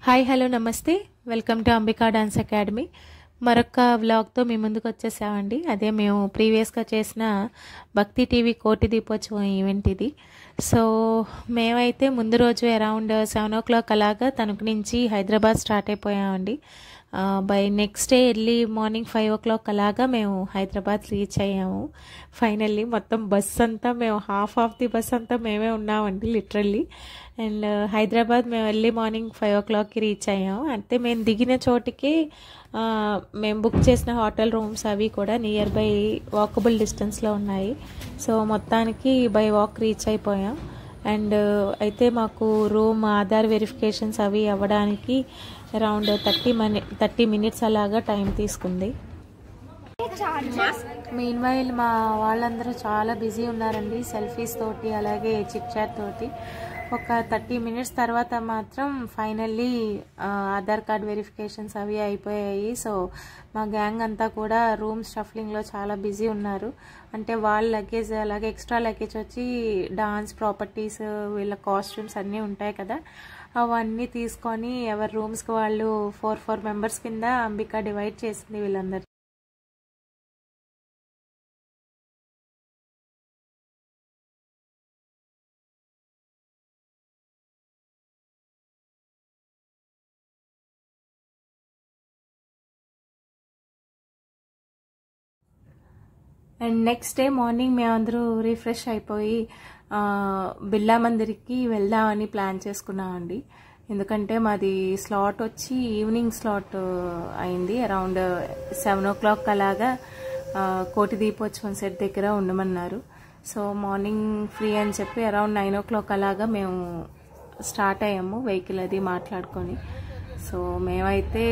hi hello నమస్తే welcome to Ambika dance academy మరొక వ్లాగ్తో మీ ముందుకు వచ్చేసామండి అదే మేము ప్రీవియస్గా చేసిన భక్తి టీవీ కోటి దీపోత్సవం ఈవెంట్ ఇది సో మేమైతే ముందు రోజు అరౌండ్ సెవెన్ ఓ క్లాక్ అలాగా తణుకు నుంచి హైదరాబాద్ స్టార్ట్ అయిపోయామండి by next day early morning five o'clock అలాగా మేము హైదరాబాద్ రీచ్ అయ్యాము ఫైనల్లీ మొత్తం బస్ అంతా మేము హాఫ్ ఆఫ్ ది బస్ అంతా మేమే ఉన్నామండి లిటరల్లీ అండ్ హైదరాబాద్ మేము ఎర్లీ మార్నింగ్ ఫైవ్ ఓ క్లాక్కి రీచ్ అయ్యాము అంటే మేము దిగిన చోటికి ఆ, మేము బుక్ చేసిన హోటల్ రూమ్స్ అవి కూడా నియర్ బై వాకబుల్ డిస్టెన్స్లో ఉన్నాయి సో మొత్తానికి బై వాక్ రీచ్ అయిపోయాం అండ్ అయితే మాకు రూమ్ ఆధార్ వెరిఫికేషన్స్ అవి అవ్వడానికి అరౌండ్ థర్టీ మని థర్టీ మినిట్స్ అలాగా టైం తీసుకుంది మెయిన్ వైల్ మా వాళ్ళందరూ చాలా బిజీ ఉన్నారండి సెల్ఫీస్ తోటి అలాగే చిట్ చాట్ తోటి ఒక థర్టీ మినిట్స్ తర్వాత మాత్రం ఫైనల్లీ ఆధార్ కార్డ్ వెరిఫికేషన్స్ అవి అయిపోయాయి సో మా గ్యాంగ్ అంతా కూడా రూమ్ స్టఫ్లింగ్లో చాలా బిజీ ఉన్నారు అంటే వాళ్ళ లగేజ్ అలాగే ఎక్స్ట్రా లగేజ్ వచ్చి డాన్స్ ప్రాపర్టీస్ వీళ్ళ కాస్ట్యూమ్స్ అన్నీ ఉంటాయి కదా అవన్నీ తీసుకొని ఎవరి రూమ్స్కి వాళ్ళు ఫోర్ ఫోర్ మెంబర్స్ కింద అంబిక డివైడ్ చేసింది వీళ్ళందరూ అండ్ నెక్స్ట్ డే మార్నింగ్ మేమందరూ రిఫ్రెష్ అయిపోయి ఆ, బిర్లా మందిర్కి వెళ్దామని ప్లాన్ చేసుకున్నామండి ఎందుకంటే మాది స్లాట్ వచ్చి ఈవినింగ్ స్లాట్ అయింది అరౌండ్ సెవెన్ ఓ క్లాక్ అలాగా ఆ, కోటి దీపోత్సవం సెట్ దగ్గర ఉండమన్నారు సో మార్నింగ్ ఫ్రీ అని చెప్పి అరౌండ్ నైన్ ఓ క్లాక్ అలాగా మేము స్టార్ట్ అయ్యాము వెహికల్ అది మాట్లాడుకొని సో మేమైతే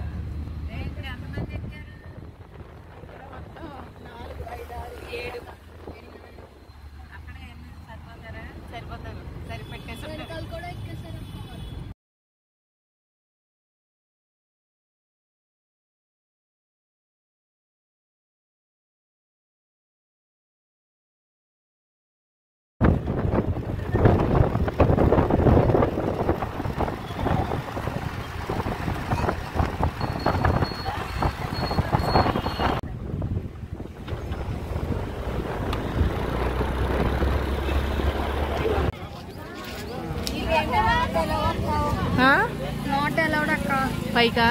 నాట్ అలౌడ్ అక్క పైగా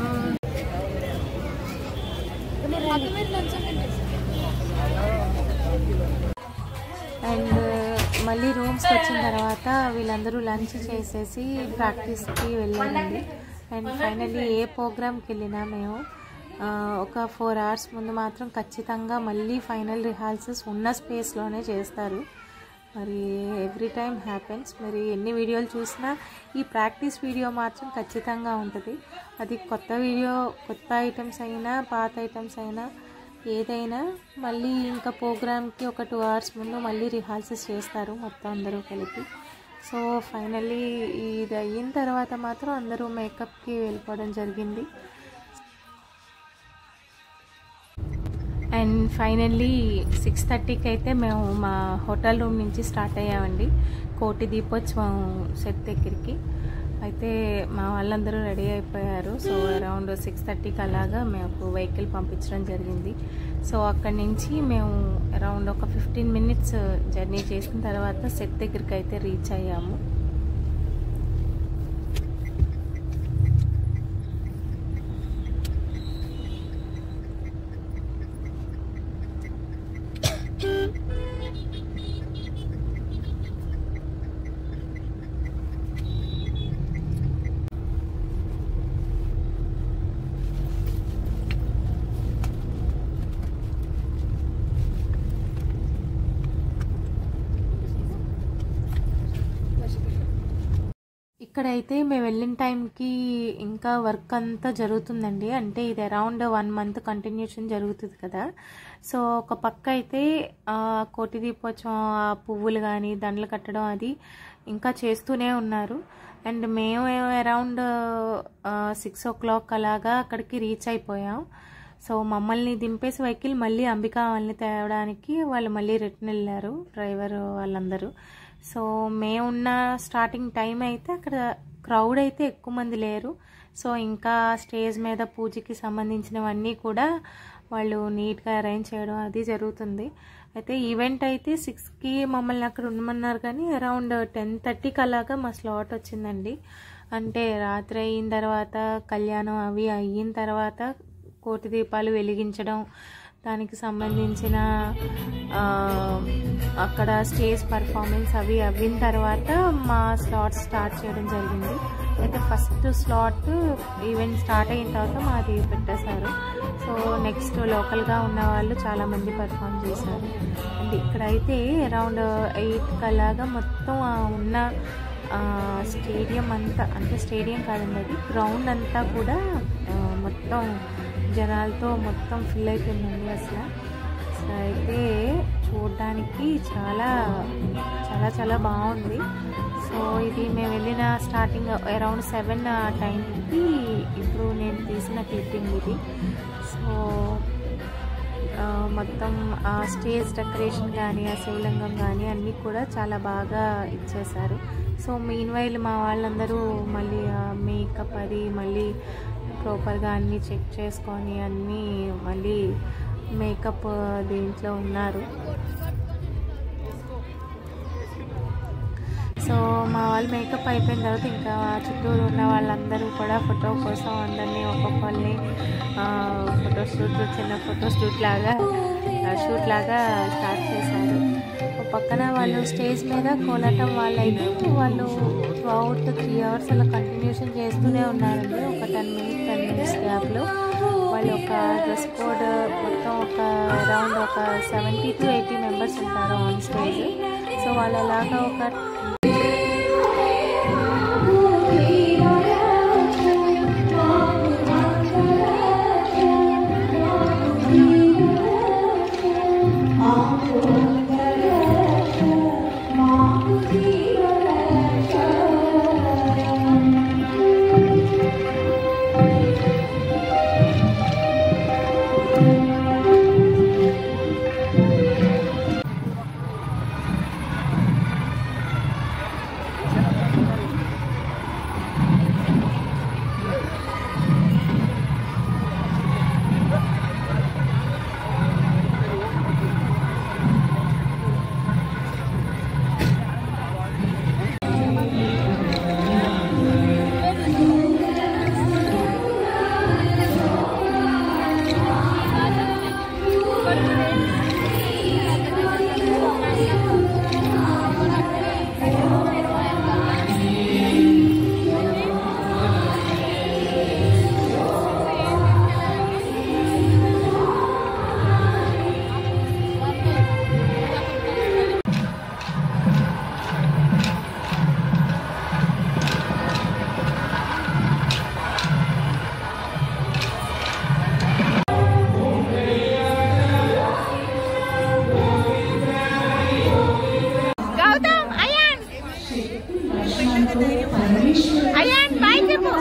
అండ్ మళ్ళీ రూమ్స్కి వచ్చిన తర్వాత వీళ్ళందరూ లంచ్ చేసేసి ప్రాక్టీస్కి వెళ్ళారండి అండ్ ఫైనల్లీ ఏ ప్రోగ్రామ్కి వెళ్ళినా మేము ఆ, ఒక ఫోర్ అవర్స్ ముందు మాత్రం ఖచ్చితంగా మళ్ళీ ఫైనల్ రిహార్సల్స్ ఉన్న స్పేస్లోనే చేస్తారు మరి ఎవ్రీ టైం హ్యాపెన్స్ మరి ఎన్ని వీడియోలు చూసినా ఈ ప్రాక్టీస్ వీడియో మాత్రం ఖచ్చితంగా ఉంటుంది అది కొత్త వీడియో కొత్త ఐటమ్స్ అయినా పాత ఐటమ్స్ అయినా ఏదైనా మళ్ళీ ఇంకా ప్రోగ్రామ్కి ఒక టూ అవర్స్ ముందు మళ్ళీ రిహార్సల్స్ చేస్తారు మొత్తం అందరూ కలిపి సో ఫైనల్లీ ఇది అయిన తర్వాత మాత్రం అందరూ మేకప్కి వెళ్ళిపోవడం జరిగింది అండ్ ఫైనల్లీ సిక్స్ థర్టీకి అయితే మేము మా హోటల్ రూమ్ నుంచి స్టార్ట్ అయ్యామండి కోటి దీపోత్సవం సెట్ దగ్గరికి అయితే మా వాళ్ళందరూ రెడీ అయిపోయారు సో అరౌండ్ సిక్స్ థర్టీకి అలాగా మాకు వెహికల్ పంపించడం జరిగింది సో అక్కడి నుంచి మేము అరౌండ్ ఒక ఫిఫ్టీన్ మినిట్స్ జర్నీ చేసిన తర్వాత సెట్ దగ్గరికి అయితే రీచ్ అయ్యాము ఇక్కడైతే మేము వెళ్ళిన టైంకి ఇంకా వర్క్ అంతా జరుగుతుందండి అంటే ఇది అరౌండ్ వన్ మంత్ కంటిన్యూషన్ జరుగుతుంది కదా సో ఒక పక్క అయితే ఆ, కోటి దీపోత్సవం ఆ పువ్వులు కానీ దండలు కట్టడం అది ఇంకా చేస్తూనే ఉన్నారు అండ్ మేము అరౌండ్ సిక్స్ ఓ క్లాక్ అలాగా అక్కడికి రీచ్ అయిపోయాం సో మమ్మల్ని దింపేసి వెహికల్ మళ్ళీ అంబికా వాళ్ళని తేవడానికి వాళ్ళు మళ్ళీ రిటర్న్ వెళ్ళారు డ్రైవర్ వాళ్ళందరూ సో మేమున్న స్టార్టింగ్ టైం అయితే అక్కడ క్రౌడ్ అయితే ఎక్కువ మంది లేరు సో ఇంకా స్టేజ్ మీద పూజకి సంబంధించినవన్నీ కూడా వాళ్ళు నీట్గా అరేంజ్ చేయడం అది జరుగుతుంది అయితే ఈవెంట్ అయితే సిక్స్కి మమ్మల్ని అక్కడ ఉండమన్నారు కానీ అరౌండ్ టెన్ థర్టీకి అలాగా మా స్లాట్ వచ్చిందండి అంటే రాత్రి అయిన తర్వాత కళ్యాణం అవి అయిన తర్వాత కోటి దీపాలు వెలిగించడం దానికి సంబంధించిన ఆ, అక్కడ స్టేజ్ పర్ఫార్మెన్స్ అవి అయిన తర్వాత మా స్లాట్ స్టార్ట్ చేయడం జరిగింది అయితే ఫస్ట్ స్లాట్ ఈవెంట్ స్టార్ట్ అయిన తర్వాత మాది పెట్టేశారు సో నెక్స్ట్ లోకల్గా ఉన్న వాళ్ళు చాలామంది పర్ఫామ్ చేశారు అండ్ ఇక్కడైతే అరౌండ్ ఎయిట్ కలాగా మొత్తం ఆ ఉన్న ఆ, స్టేడియం అంతా అంటే స్టేడియం కాదండి అది గ్రౌండ్ అంతా కూడా ఆ, మొత్తం జనాలతో మొత్తం ఫిల్ అయిపోయిందండి అసలు అసలు అయితే చూడడానికి చాలా చాలా చాలా బాగుంది సో ఇది మేము వెళ్ళిన స్టార్టింగ్ అరౌండ్ సెవెన్ ఆ టైంకి ఇప్పుడు నేను తీసిన క్లిప్పింగ్ ఇది సో ఆ, మొత్తం ఆ స్టేజ్ డెకరేషన్ కానీ ఆ శివలింగం కానీ అన్నీ కూడా చాలా బాగా ఇచ్చేశారు సో మెయిన్ వైల్ మా వాళ్ళందరూ మళ్ళీ మేకప్ అది మళ్ళీ ప్రాపర్గా అన్నీ చెక్ చేసుకొని అన్నీ మళ్ళీ మేకప్ దీంట్లో ఉన్నారు సో మా వాళ్ళు మేకప్ అయిపోయిన తర్వాత ఇంకా చుట్టూరు ఉన్న వాళ్ళందరూ కూడా ఫోటో కోసం అందరినీ ఒక్కొక్కరిని ఫోటో షూట్ చిన్న ఫోటో షూట్ లాగా షూట్ లాగా స్టార్ట్ చేశారు ఒక పక్కన వాళ్ళు స్టేజ్ మీద కోలాటం వాళ్ళైతే వాళ్ళు త్రూఅవుట్ త్రీ అవర్స్ అలా కంటిన్యూషన్ చేస్తూనే ఉన్నారండి ఒక టెన్ మినిట్స్ టెన్ మినిట్స్ గ్యాప్లో వాళ్ళు ఒక డ్రెస్ కోడ్ మొత్తం ఒక అరౌండ్ ఒక సెవెంటీ టు ఎయిటీ మెంబర్స్ ఉంటారు ఆన్ స్టేజ్ సో వాళ్ళు అలాగా ఒక గౌతమ్ అయాన్ అయాన్ బై చెప్పు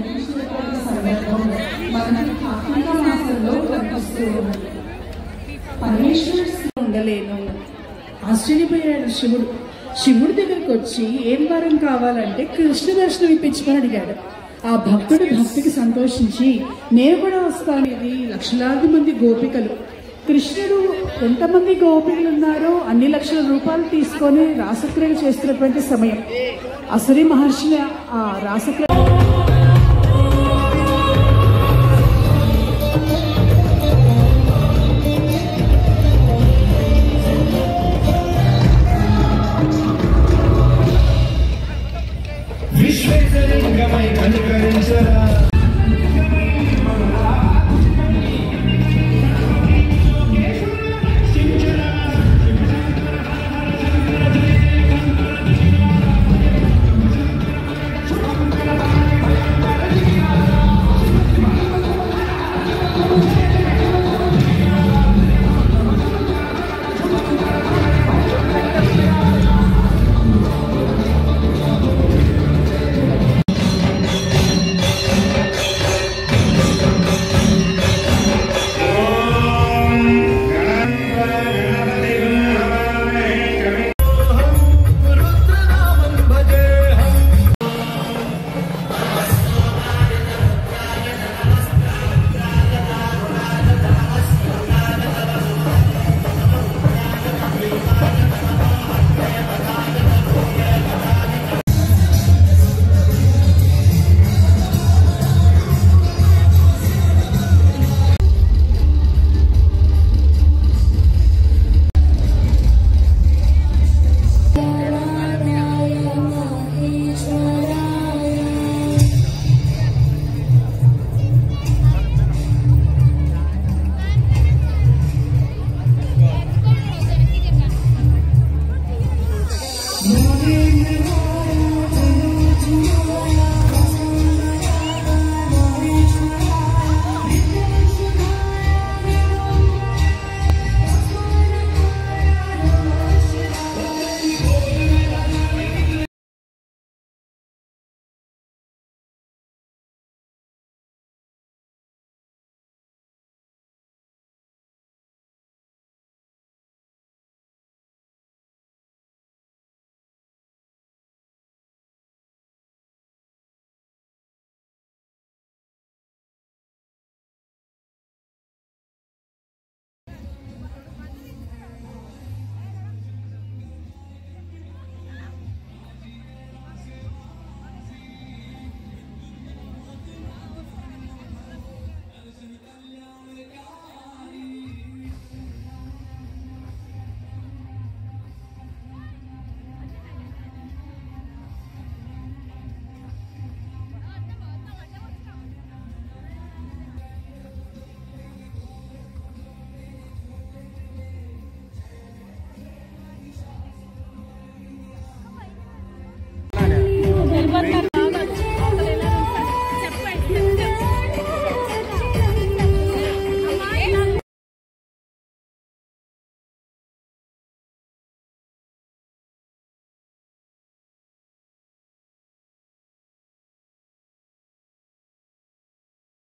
ఉండలేను ఆశ్చర్యపోయాడు శివుడు శివుడి దగ్గరికి వచ్చి ఏం వరం కావాలంటే కృష్ణ దర్శనం ఇప్పించమని అడిగాడు ఆ భక్తుడి భక్తికి సంతోషించి నేను కూడా వస్తాను ఇది లక్షలాది మంది గోపికలు కృష్ణుడు ఎంతమంది గోపికలు ఉన్నారో అన్ని లక్షల రూపాయలు తీసుకొని రాసక్రియ చేస్తున్నటువంటి సమయం అసరి మహర్షుల ఆ రాసక్రియ విశ్వేశ్వరంగమై కనుకరించరా